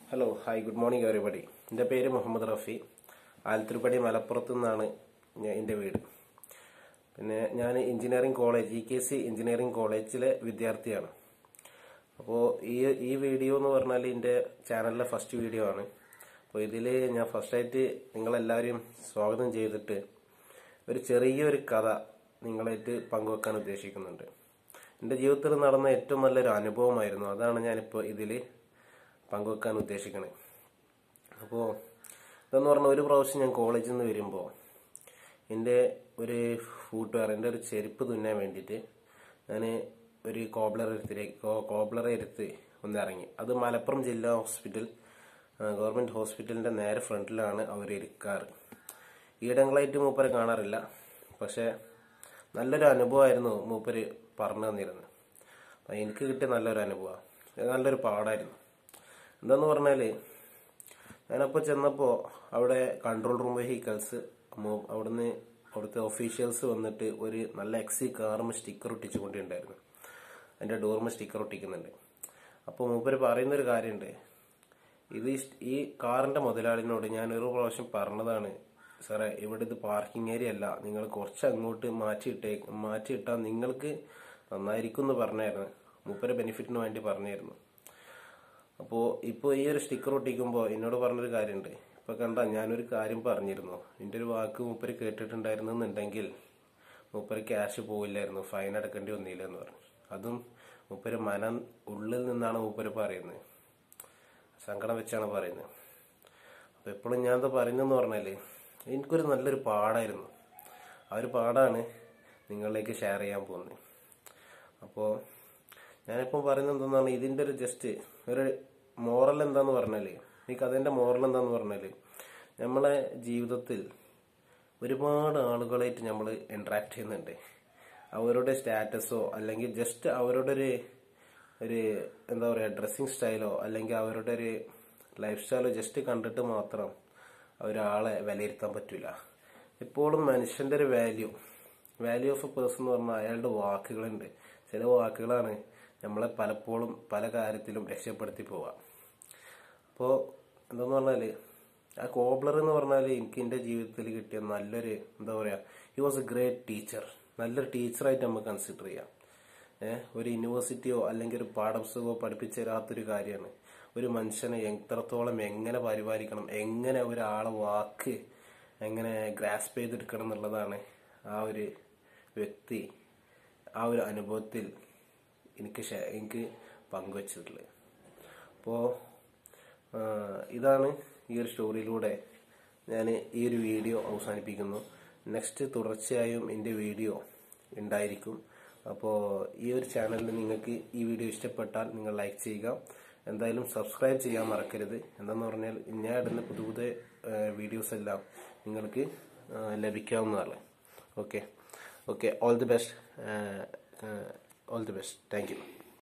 hello hi good morning everybody എൻ്റെ പേര് മുഹമ്മദ് റഫി ആലത്തൂർപ്പടി മലപ്പുറത്തു നിന്നാണ് ഞാൻ എൻ്റെ വീട് പിന്നെ ഞാൻ engineering college E K C engineering കോളേജിലെ വിദ്യാർത്ഥിയാണ് അപ്പോൾ ഈ ഈ വീഡിയോ എന്ന് പറഞ്ഞാൽ എൻ്റെ ചാനലിലെ ഫസ്റ്റ് വീഡിയോ ആണ് അപ്പോൾ ഇതിൽ ഞാൻ ഫസ്റ്റായിട്ട് നിങ്ങളെല്ലാവരെയും സ്വാഗതം ചെയ്തിട്ട് ഒരു ചെറിയൊരു കഥ നിങ്ങളായിട്ട് പങ്കുവെക്കാൻ ഉദ്ദേശിക്കുന്നുണ്ട് എൻ്റെ ജീവിതത്തിൽ നടന്ന ഏറ്റവും നല്ലൊരു അനുഭവമായിരുന്നു അതാണ് ഞാനിപ്പോൾ ഇതിൽ പങ്കുവെക്കാൻ ഉദ്ദേശിക്കണേ അപ്പോൾ ഇതെന്ന് പറഞ്ഞാൽ ഒരു പ്രാവശ്യം ഞാൻ കോളേജിൽ നിന്ന് വരുമ്പോൾ എൻ്റെ ഒരു ഫൂട്ട്വെയർ എൻ്റെ ഒരു ചെരുപ്പ് തുന്നാൻ വേണ്ടിയിട്ട് ഞാൻ ഒരു കോബ്ലർ എടുത്തിലേക്ക് കോബ്ലർ എടുത്ത് ഒന്ന് ഇറങ്ങി അത് മലപ്പുറം ജില്ലാ ഹോസ്പിറ്റൽ ഗവൺമെൻറ് ഹോസ്പിറ്റലിൻ്റെ നേരെ ഫ്രണ്ടിലാണ് അവർ ഇരിക്കാറ് ഈടങ്ങളായിട്ട് മൂപ്പരെ കാണാറില്ല പക്ഷേ നല്ലൊരു അനുഭവമായിരുന്നു മൂപ്പര് പറഞ്ഞു തന്നിരുന്നത് അപ്പം എനിക്ക് കിട്ടിയ നല്ലൊരു അനുഭവമാണ് നല്ലൊരു പാടായിരുന്നു എന്താന്ന് പറഞ്ഞാൽ ഞാനപ്പോൾ ചെന്നപ്പോൾ അവിടെ കൺട്രോൾ റൂം വെഹിക്കിൾസ് അവിടുന്ന് അവിടുത്തെ ഒഫീഷ്യൽസ് വന്നിട്ട് ഒരു നല്ല എക്സി കാറും സ്റ്റിക്കർ ഒട്ടിച്ചു കൊണ്ടുണ്ടായിരുന്നു അതിൻ്റെ ഡോർമ സ്റ്റിക്കർ ഒട്ടിക്കുന്നുണ്ട് അപ്പോൾ മൂപ്പര് പറയുന്നൊരു കാര്യമുണ്ട് ഇത് ഈ സ്റ്റ്- ഈ കാറിൻ്റെ മുതലാളിനോട് ഞാൻ ഒരു പ്രാവശ്യം പറഞ്ഞതാണ് സാറേ ഇവിടെ ഇത് പാർക്കിംഗ് ഏരിയ അല്ല നിങ്ങൾ കുറച്ച് അങ്ങോട്ട് മാറ്റിയിട്ടേ മാറ്റിയിട്ടാൽ നിങ്ങൾക്ക് നന്നായിരിക്കും എന്ന് പറഞ്ഞായിരുന്നു മൂപ്പര് ബെനിഫിറ്റിന് വേണ്ടി പറഞ്ഞായിരുന്നു അപ്പോൾ ഇപ്പോൾ ഈ ഒരു സ്റ്റിക്കർ ഒട്ടിക്കുമ്പോൾ എന്നോട് പറഞ്ഞൊരു കാര്യമുണ്ട് ഇപ്പോൾ കണ്ട ഞാനൊരു കാര്യം പറഞ്ഞിരുന്നു എൻ്റെ ഒരു വാക്ക് മൂപ്പര് കേട്ടിട്ടുണ്ടായിരുന്നു എന്നുണ്ടെങ്കിൽ മൂപ്പര് ക്യാഷ് പോവില്ലായിരുന്നു ഫൈൻ അടക്കേണ്ടി വന്നില്ല എന്ന് പറഞ്ഞു അതും മൂപ്പര് മനം ഉള്ളിൽ നിന്നാണ് മൂപ്പര് പറയുന്നത് സങ്കടം വെച്ചാണ് പറയുന്നത് അപ്പോൾ എപ്പോഴും ഞാൻ എന്താ പറയുന്നതെന്ന് പറഞ്ഞാൽ എനിക്കൊരു നല്ലൊരു പാടായിരുന്നു ആ ഒരു പാടാണ് നിങ്ങളിലേക്ക് ഷെയർ ചെയ്യാൻ പോകുന്നത് അപ്പോൾ ഞാനിപ്പം പറയുന്നത് എന്താണെന്ന് ഇതിൻ്റെ ഒരു ജസ്റ്റ് ഒരു മോറൽ എന്താന്ന് പറഞ്ഞാൽ ഈ കഥേൻ്റെ മോറൽ എന്താന്ന് പറഞ്ഞാൽ നമ്മളെ ജീവിതത്തിൽ ഒരുപാട് ആളുകളായിട്ട് നമ്മൾ ഇൻട്രാക്ട് ചെയ്യുന്നുണ്ട് അവരുടെ സ്റ്റാറ്റസോ അല്ലെങ്കിൽ ജസ്റ്റ് അവരുടെ ഒരു ഒരു എന്താ പറയുക ഡ്രസ്സിങ് സ്റ്റൈലോ അല്ലെങ്കിൽ അവരുടെ ഒരു ലൈഫ് സ്റ്റൈലോ ജസ്റ്റ് കണ്ടിട്ട് മാത്രം ഒരാളെ വിലയിരുത്താൻ പറ്റില്ല എപ്പോഴും മനുഷ്യന്റെ ഒരു value value of a person എന്ന് പറഞ്ഞാൽ അയാളുടെ വാക്കുകളുണ്ട് ചില വാക്കുകളാണ് നമ്മളെ പലപ്പോഴും പല കാര്യത്തിലും രക്ഷപ്പെടുത്തി പോവുക അപ്പോൾ എന്താന്ന് പറഞ്ഞാല് ആ കോബ്ലർ എന്ന് പറഞ്ഞാൽ എനിക്ക് എൻ്റെ ജീവിതത്തിൽ കിട്ടിയ നല്ലൊരു എന്താ പറയുക he was a great teacher നല്ലൊരു ടീച്ചറായിട്ട് നമുക്ക് കൺസിഡർ ചെയ്യാം ഏഹ് ഒരു യൂണിവേഴ്സിറ്റിയോ അല്ലെങ്കിൽ ഒരു പാഠപുസ്തകമോ പഠിപ്പിച്ചു തരാത്തൊരു കാര്യമാണ് ഒരു മനുഷ്യനെ എത്രത്തോളം എങ്ങനെ പരിപാലിക്കണം എങ്ങനെ ഒരാളെ വാക്ക് എങ്ങനെ ഗ്രാസ്പ് ചെയ്തെടുക്കണം എന്നുള്ളതാണ് ആ ഒരു വ്യക്തി ആ ഒരു അനുഭവത്തിൽ എനിക്ക് ഷെ- എനിക്ക് പങ്കുവച്ചിട്ടുള്ളത് അപ്പോൾ ഇതാണ് ഈ ഒരു സ്റ്റോറിയിലൂടെ ഞാൻ ഈ ഒരു വീഡിയോ അവസാനിപ്പിക്കുന്നു നെക്സ്റ്റ് തുടർച്ചയായും എൻ്റെ വീഡിയോ ഉണ്ടായിരിക്കും അപ്പോൾ ഈ ഒരു ചാനലിൽ നിങ്ങൾക്ക് ഈ വീഡിയോ ഇഷ്ടപ്പെട്ടാൽ നിങ്ങൾ ലൈക്ക് ചെയ്യുക എന്തായാലും സബ്സ്ക്രൈബ് ചെയ്യാൻ മറക്കരുത് എന്താന്ന് പറഞ്ഞാൽ ഞാൻ ഇടുന്ന പുതിയ പുതിയ വീഡിയോസ് എല്ലാം നിങ്ങൾക്ക് ആ, ലഭിക്കാവുന്നതാണ് okay okay all the best all the best thank U